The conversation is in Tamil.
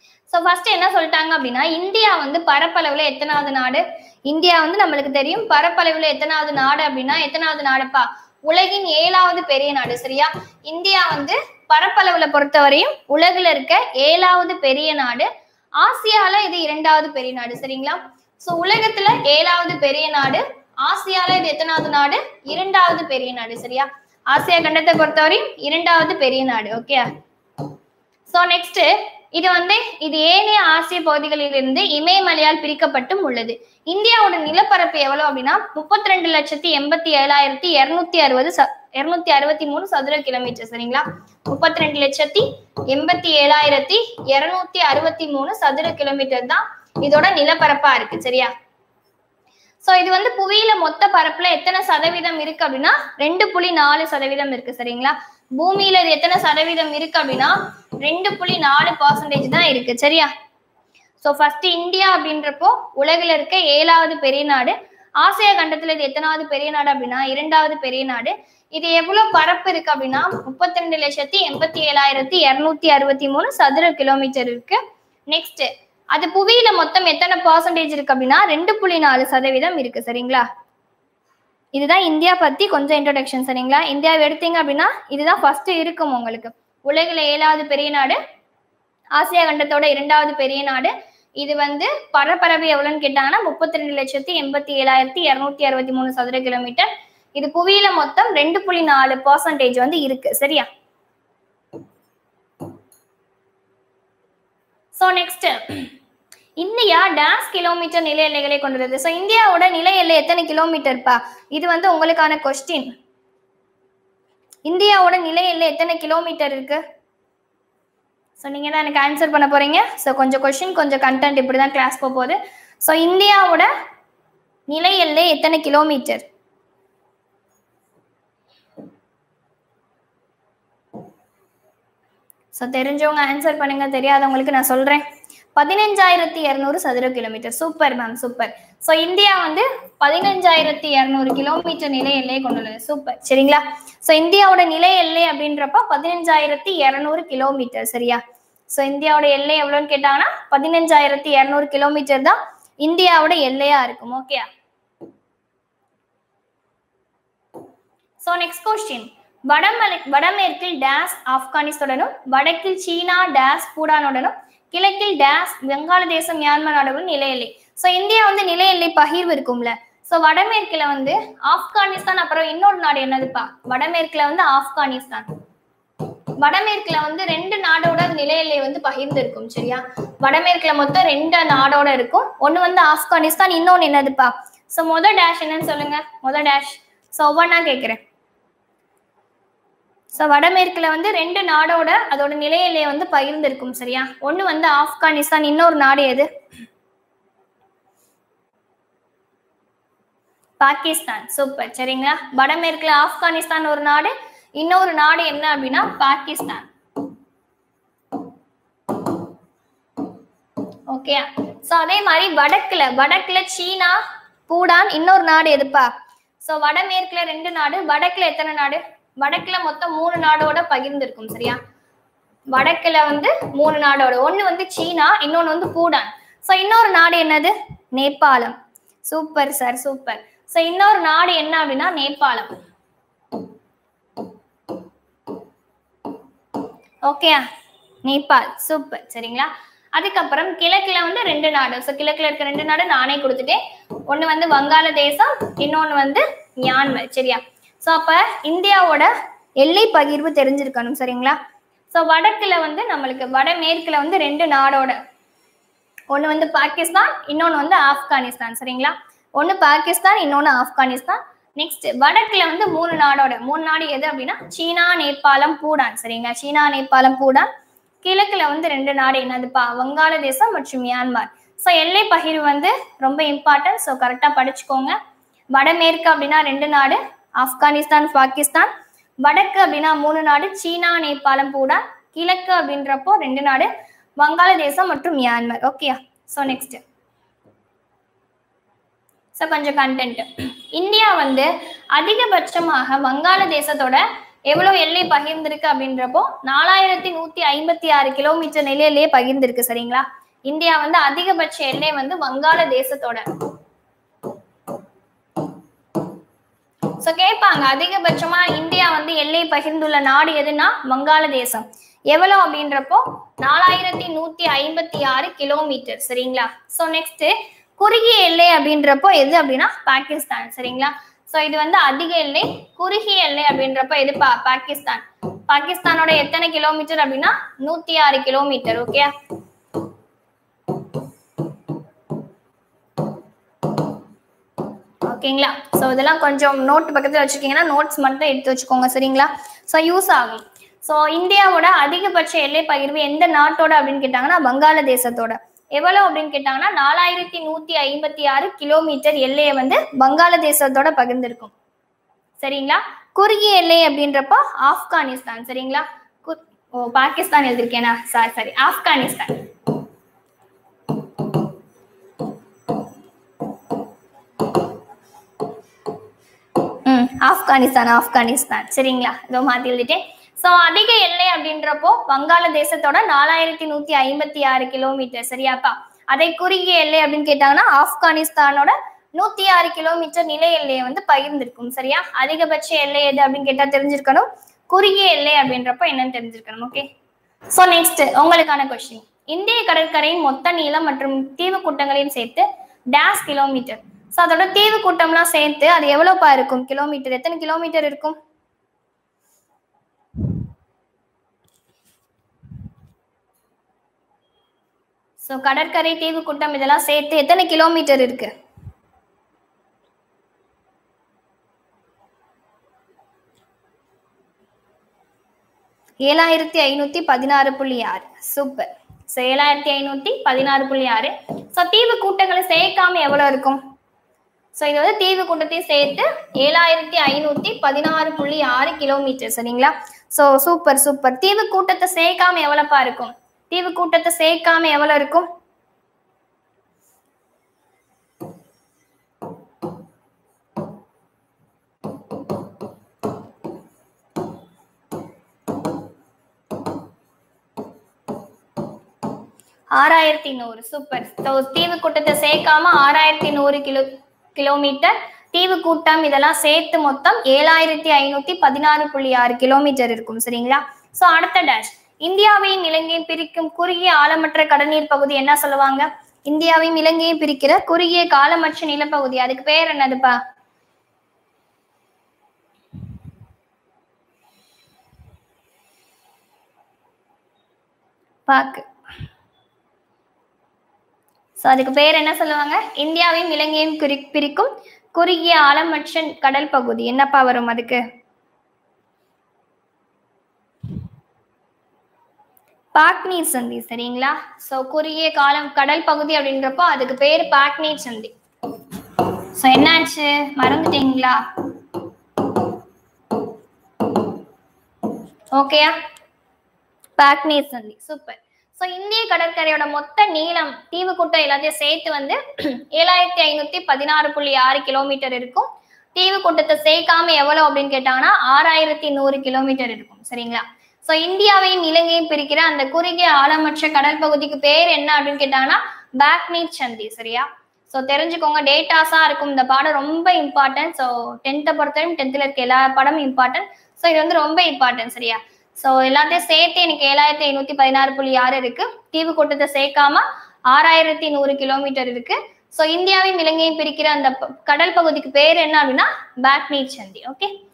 ஸோ ஃபர்ஸ்ட் என்ன சொல்லிட்டாங்க அப்படின்னா இந்தியா வந்து பரப்பளவுல எத்தனாவது நாடு இந்தியா வந்து நம்மளுக்கு தெரியும் பரப்பளவுல எத்தனாவது நாடு அப்படின்னா எத்தனாவது நாடுப்பா உலகின் ஏழாவது பெரிய நாடு சரியா இந்தியா வந்து பரப்பளவுல பொறுத்தவரையும் உலகுல இருக்க ஏழாவது பெரிய நாடு ஆசியால இது இரண்டாவது பெரிய நாடு சரிங்களா சோ உலகத்துல ஏழாவது பெரிய நாடு ஆசியால இது எத்தனாவது நாடு இரண்டாவது பெரிய நாடு சரியா ஆசியா கண்டத்தை பொறுத்தவரையும் இரண்டாவது பெரிய நாடு ஓகே சோ நெக்ஸ்ட் இது வந்து இது ஏனைய ஆசிய பகுதிகளில் இருந்து இமயமலையால் பிரிக்கப்பட்டும் உள்ளது இந்தியாவோட நிலப்பரப்பு எவ்வளவு அப்படின்னா முப்பத்தி ரெண்டு லட்சத்தி எண்பத்தி ஏழாயிரத்தி இருநூத்தி அறுபது இருநூத்தி அறுபத்தி மூணு சதுர கிலோமீட்டர் சரிங்களா முப்பத்தி ரெண்டு லட்சத்தி எண்பத்தி ஏழாயிரத்தி இருநூத்தி அறுபத்தி மூணு சதுர கிலோமீட்டர் தான் இதோட நிலப்பரப்பா இருக்கு சரியா சோ இது வந்து புவியில மொத்த பரப்புல எத்தனை சதவீதம் இருக்கு அப்படின்னா ரெண்டு புள்ளி நாலு சதவீதம் இருக்கு சரிங்களா பூமியில இது எத்தனை சதவீதம் இருக்கு அப்படின்னா ரெண்டு புள்ளி நாலு பர்சன்டேஜ் தான் இருக்கு சரியா சோ ஃபர்ஸ்ட் இந்தியா அப்படின்றப்போ உலகில் இருக்க ஏழாவது பெரிய நாடு ஆசியா கண்டத்துல இது எத்தனாவது பெரிய நாடு அப்படின்னா இரண்டாவது பெரிய நாடு இது எவ்வளவு பரப்பு இருக்கு அப்படின்னா முப்பத்தி ரெண்டு லட்சத்தி எண்பத்தி ஏழாயிரத்தி இருநூத்தி அறுபத்தி மூணு சதுர கிலோமீட்டர் இருக்கு நெக்ஸ்ட் அது புவியில மொத்தம் எத்தனை பர்சன்டேஜ் இருக்கு அப்படின்னா ரெண்டு புள்ளி நாலு சதவீதம் இருக்கு சரிங்களா இதுதான் இந்தியா பத்தி கொஞ்சம் இன்ட்ரோடக்ஷன் சரிங்களா இந்தியாவை எடுத்தீங்க அப்படின்னா இதுதான் ஃபர்ஸ்ட் இருக்கும் உங்களுக்கு உலகில ஏழாவது பெரிய நாடு ஆசியா கண்டத்தோட இரண்டாவது பெரிய நாடு இது வந்து பரப்பரப்பு எவ்வளவுன்னு கேட்டாங்கன்னா முப்பத்தி ரெண்டு லட்சத்தி எண்பத்தி ஏழாயிரத்தி இருநூத்தி அறுபத்தி மூணு சதுர கிலோமீட்டர் இது புவியில மொத்தம் ரெண்டு புள்ளி நாலு பர்சன்டேஜ் வந்து இருக்கு சரியா சோ நெக்ஸ்ட் இந்தியா டேஸ் கிலோமீட்டர் நில எல்லைகளை கொண்டுள்ளது ஸோ இந்தியாவோட நில எல்லை எத்தனை கிலோமீட்டர்ப்பா இது வந்து உங்களுக்கான கொஸ்டின் இந்தியாவோட நில எல்லை எத்தனை கிலோமீட்டர் இருக்கு ஸோ நீங்க தான் எனக்கு ஆன்சர் பண்ண போறீங்க ஸோ கொஞ்சம் கொஸ்டின் கொஞ்சம் கண்டென்ட் இப்படி தான் கிளாஸ் போக போகுது ஸோ இந்தியாவோட நில எல்லை எத்தனை கிலோமீட்டர் ஸோ தெரிஞ்சவங்க ஆன்சர் பண்ணுங்க தெரியாதவங்களுக்கு நான் சொல்றேன் பதினஞ்சாயிரத்தி இரநூறு சதுர kilometre super ma'am super so India வந்து பதினஞ்சாயிரத்தி இரநூறு கிலோமீட்டர் நிலை எல்லையை கொண்டுள்ளது சூப்பர் சரிங்களா ஸோ இந்தியாவோட நிலை எல்லை அப்படின்றப்ப பதினஞ்சாயிரத்தி இரநூறு கிலோமீட்டர் சரியா ஸோ இந்தியாவோட எல்லை எவ்வளோன்னு கேட்டாங்கன்னா பதினஞ்சாயிரத்தி இரநூறு கிலோமீட்டர் தான் இந்தியாவோட எல்லையா இருக்கும் ஓகே ஸோ நெக்ஸ்ட் கொஸ்டின் வடமலை வடமேற்கில் டேஸ் ஆப்கானிஸ்துடனும் வடக்கில் சீனா டேஸ் பூடானுடனும் கிழக்கில் டேஸ் வங்காளதேசம் மியான்மர் நாடுகளும் நில எல்லை ஸோ இந்தியா வந்து நில எல்லை பகிர்வு இருக்கும்ல ஸோ வடமேற்குல வந்து ஆப்கானிஸ்தான் அப்புறம் இன்னொரு நாடு என்னதுப்பா வடமேற்குல வந்து ஆப்கானிஸ்தான் வடமேற்குல வந்து ரெண்டு நாடோட நில எல்லை வந்து பகிர்ந்து இருக்கும் சரியா வடமேற்குல மொத்தம் ரெண்டு நாடோட இருக்கும் ஒன்னு வந்து ஆப்கானிஸ்தான் இன்னொன்னு என்னதுப்பா ஸோ மொத டேஷ் என்னன்னு சொல்லுங்க மொத டேஷ் ஸோ ஒவ்வொன்றா கேட்குறேன் ஸோ வடமேற்குல வந்து ரெண்டு நாடோட அதோட நில எல்லையை வந்து பகிர்ந்திருக்கும் சரியா ஒன்று வந்து ஆப்கானிஸ்தான் இன்னொரு நாடு எது பாகிஸ்தான் சூப்பர் சரிங்களா வடமேற்குல ஆப்கானிஸ்தான் ஒரு நாடு இன்னொரு நாடு என்ன அப்படின்னா பாகிஸ்தான் ஓகே ஸோ அதே மாதிரி வடக்குல வடக்குல சீனா பூடான் இன்னொரு நாடு எதுப்பா ஸோ வடமேற்குல ரெண்டு நாடு வடக்குல எத்தனை நாடு வடக்குல மொத்தம் மூணு நாடோட பகிர்ந்திருக்கும் சரியா வடக்குல வந்து மூணு நாடோட ஒன்னு வந்து சீனா இன்னொன்னு வந்து பூடான் ஸோ இன்னொரு நாடு என்னது நேபாளம் சூப்பர் சார் சூப்பர் ஸோ இன்னொரு நாடு என்ன அப்படின்னா நேபாளம் ஓகேயா நேபாள் சூப்பர் சரிங்களா அதுக்கப்புறம் கிழக்குல வந்து ரெண்டு நாடு ஸோ கிழக்குல இருக்க ரெண்டு நாடு நானே கொடுத்துட்டேன் ஒன்று வந்து வங்காளதேசம் இன்னொன்று வந்து மியான்மர் சரியா ஸோ அப்போ இந்தியாவோட எல்லை பகிர்வு தெரிஞ்சிருக்கணும் சரிங்களா ஸோ வடக்குல வந்து நம்மளுக்கு வடமேற்குல வந்து ரெண்டு நாடோட ஒன்று வந்து பாகிஸ்தான் இன்னொன்று வந்து ஆப்கானிஸ்தான் சரிங்களா ஒன்று பாகிஸ்தான் இன்னொன்று ஆப்கானிஸ்தான் நெக்ஸ்ட் வடக்குல வந்து மூணு நாடோட மூணு நாடு எது அப்படின்னா சீனா நேபாளம் பூடான் சரிங்களா சீனா நேபாளம் பூடான் கிழக்குல வந்து ரெண்டு நாடு என்னதுப்பா வங்காளதேசம் மற்றும் மியான்மர் ஸோ எல்லை பகிர்வு வந்து ரொம்ப இம்பார்ட்டன்ட் ஸோ கரெக்டாக படிச்சுக்கோங்க வடமேற்கு அப்படின்னா ரெண்டு நாடு ஆப்கானிஸ்தான் பாகிஸ்தான் வடக்கு அப்படின்னா மூணு நாடு சீனா நேபாளம் பூடான் கிழக்கு அப்படின்றப்போ ரெண்டு நாடு வங்காளதேசம் மற்றும் மியான்மர் ஓகேயா ஸோ நெக்ஸ்ட் ஸோ கொஞ்சம் கண்டென்ட் இந்தியா வந்து அதிகபட்சமாக வங்காளதேசத்தோட எவ்வளவு எல்லை பகிர்ந்திருக்கு அப்படின்றப்போ நாலாயிரத்தி நூத்தி ஐம்பத்தி ஆறு கிலோமீட்டர் நிலையிலேயே பகிர்ந்திருக்கு சரிங்களா இந்தியா வந்து அதிகபட்ச எல்லை வந்து வங்காள தேசத்தோட சோ கேட்பாங்க அதிகபட்சமா இந்தியா வந்து எல்லை பகிர்ந்துள்ள நாடு எதுனா வங்காளதேசம் எவ்வளவு அப்படின்றப்போ நாலாயிரத்தி நூத்தி ஐம்பத்தி ஆறு கிலோமீட்டர் சரிங்களா சோ நெக்ஸ்ட் குறுகிய எல்லை அப்படின்றப்போ எது அப்படின்னா பாகிஸ்தான் சரிங்களா சோ இது வந்து அதிக எல்லை குறுகிய எல்லை அப்படின்றப்போ எது பா பாகிஸ்தான் பாகிஸ்தானோட எத்தனை கிலோமீட்டர் அப்படின்னா நூத்தி ஆறு கிலோமீட்டர் ஓகே ஓகேங்களா ஸோ இதெல்லாம் கொஞ்சம் நோட் பக்கத்தில் வச்சுருக்கீங்கன்னா நோட்ஸ் மட்டும் எடுத்து வச்சுக்கோங்க சரிங்களா ஸோ யூஸ் ஆகும் ஸோ இந்தியாவோட அதிகபட்ச எல்லை பகிர்வு எந்த நாட்டோட அப்படின்னு கேட்டாங்கன்னா வங்காளதேசத்தோட எவ்வளோ அப்படின்னு கேட்டாங்கன்னா நாலாயிரத்தி நூற்றி ஐம்பத்தி ஆறு கிலோமீட்டர் எல்லையை வந்து வங்காளதேசத்தோட பகிர்ந்திருக்கும் சரிங்களா குறுகிய எல்லை அப்படின்றப்போ ஆப்கானிஸ்தான் சரிங்களா கு- ஓ பாகிஸ்தான் எழுதிருக்கேனா சாரி சாரி ஆப்கானிஸ்தான் ம் ஆப்கானிஸ்தான் ஆப்கானிஸ்தான் சரிங்களா இதோ மாத்தி எழுதிட்டேன் ஸோ அதிக எல்லை அப்படின்றப்போ வங்காள தேசத்தோட நாலாயிரத்தி நூத்தி ஐம்பத்தி ஆறு கிலோமீட்டர் சரியாப்பா அதை குறுகிய எல்லை அப்படின்னு கேட்டாங்கன்னா ஆப்கானிஸ்தானோட நூத்தி ஆறு கிலோமீட்டர் நில எல்லையை வந்து பகிர்ந்திருக்கும் சரியா அதிகபட்ச எல்லை எது அப்படின்னு கேட்டா தெரிஞ்சிருக்கணும் குறுகிய எல்லை அப்படின்றப்போ என்னன்னு தெரிஞ்சிருக்கணும் ஓகே ஸோ நெக்ஸ்ட் உங்களுக்கான கொஸ்டின் இந்திய கடற்கரையின் மொத்த நீளம் மற்றும் தீவு கூட்டங்களையும் சேர்த்து டேஷ் கிலோமீட்டர் ஸோ அதோட தீவு கூட்டம்லாம் சேர்த்து அது எவ்வளோப்பா இருக்கும் கிலோமீட்டர் எத்தனை கிலோமீட்டர் இருக்கும் ஸோ கடற்கரை தீவு கூட்டம் இதெல்லாம் சேர்த்து எத்தனை கிலோமீட்டர் இருக்கு ஏழாயிரத்தி ஐநூத்தி பதினாறு புள்ளி ஆறு சூப்பர் ஸோ ஏழாயிரத்தி ஐநூத்தி பதினாறு புள்ளி ஆறு ஸோ தீவு கூட்டங்களை சேர்க்காம எவ்வளோ இருக்கும் ஸோ இது வந்து தீவு கூட்டத்தையும் சேர்த்து ஏழாயிரத்தி ஐநூத்தி பதினாறு புள்ளி ஆறு கிலோமீட்டர் சரிங்களா ஸோ சூப்பர் சூப்பர் தீவு கூட்டத்தை சேர்க்காம எவ்வளோப்பா இருக்கும் தீவு கூட்டத்தை சேர்க்காம எவ்வளோ இருக்கும் ஆறாயிரத்தி நூறு சூப்பர் ஸோ தீவு கூட்டத்தை சேர்க்காம ஆறாயிரத்தி நூறு கிலோ கிலோமீட்டர் தீவு கூட்டம் இதெல்லாம் சேர்த்து மொத்தம் ஏழாயிரத்தி ஐநூத்தி பதினாறு புள்ளி ஆறு கிலோமீட்டர் இருக்கும் சரிங்களா ஸோ அடுத்த டேஷ் இந்தியாவையும் இலங்கையும் பிரிக்கும் குறுகிய ஆழமற்ற கடல்நீர் பகுதி என்ன சொல்லுவாங்க இந்தியாவையும் இலங்கையும் பிரிக்கிற குறுகிய காலமற்ற நிலப்பகுதி அதுக்கு பேர் என்னதுப்பா பாக்கு ஸோ அதுக்கு பேர் என்ன சொல்லுவாங்க இந்தியாவையும் இலங்கையும் குறி பிரிக்கும் குறுகிய ஆழமற்ற கடல் பகுதி என்னப்பா வரும் அதுக்கு பாக்னீர் சந்தி சரிங்களா ஸோ குறுகிய காலம் கடல் பகுதி அப்படின்றப்போ அதுக்கு பேர் பாக்னீர் சந்தி ஸோ என்னாச்சு மறந்துட்டீங்களா ஓகேயா பாக்னீர் சந்தி சூப்பர் ஸோ இந்திய கடற்கரையோட மொத்த நீளம் தீவு கூட்டம் எல்லாத்தையும் சேர்த்து வந்து ஏழாயிரத்தி ஐநூத்தி பதினாறு புள்ளி ஆறு கிலோமீட்டர் இருக்கும் தீவு கூட்டத்தை சேர்க்காம எவ்வளவு அப்படின்னு கேட்டாங்கன்னா ஆறாயிரத்தி நூறு கிலோமீட்டர் இருக்கும் சரிங்களா ஸோ இந்தியாவையும் இலங்கையும் பிரிக்கிற அந்த குறுகிய ஆழமற்ற கடல் பகுதிக்கு பேர் என்ன அப்படின்னு கேட்டாங்கன்னா பாக்னீர் சந்தி சரியா ஸோ தெரிஞ்சுக்கோங்க டேட்டாஸா இருக்கும் இந்த பாடம் ரொம்ப இம்பார்ட்டன்ட் ஸோ டென்த்தை பொறுத்தவரைக்கும் டென்த்தில் இருக்க எல்லா பாடமும் இம்பார்ட்டன்ட் ஸோ இது வந்து ரொம்ப இம்பார்ட்டன்ட் சரியா ஸோ எல்லாத்தையும் சேர்த்து எனக்கு ஏழாயிரத்தி ஐநூத்தி பதினாறு புள்ளி ஆறு இருக்கு தீவு கூட்டத்தை சேர்க்காம ஆறாயிரத்தி நூறு கிலோமீட்டர் இருக்கு ஸோ இந்தியாவையும் இலங்கையும் பிரிக்கிற அந்த ப- கடல் பகுதிக்கு பேர் என்ன அப்படின்னா பாக்னீர் சந்தி ஓகே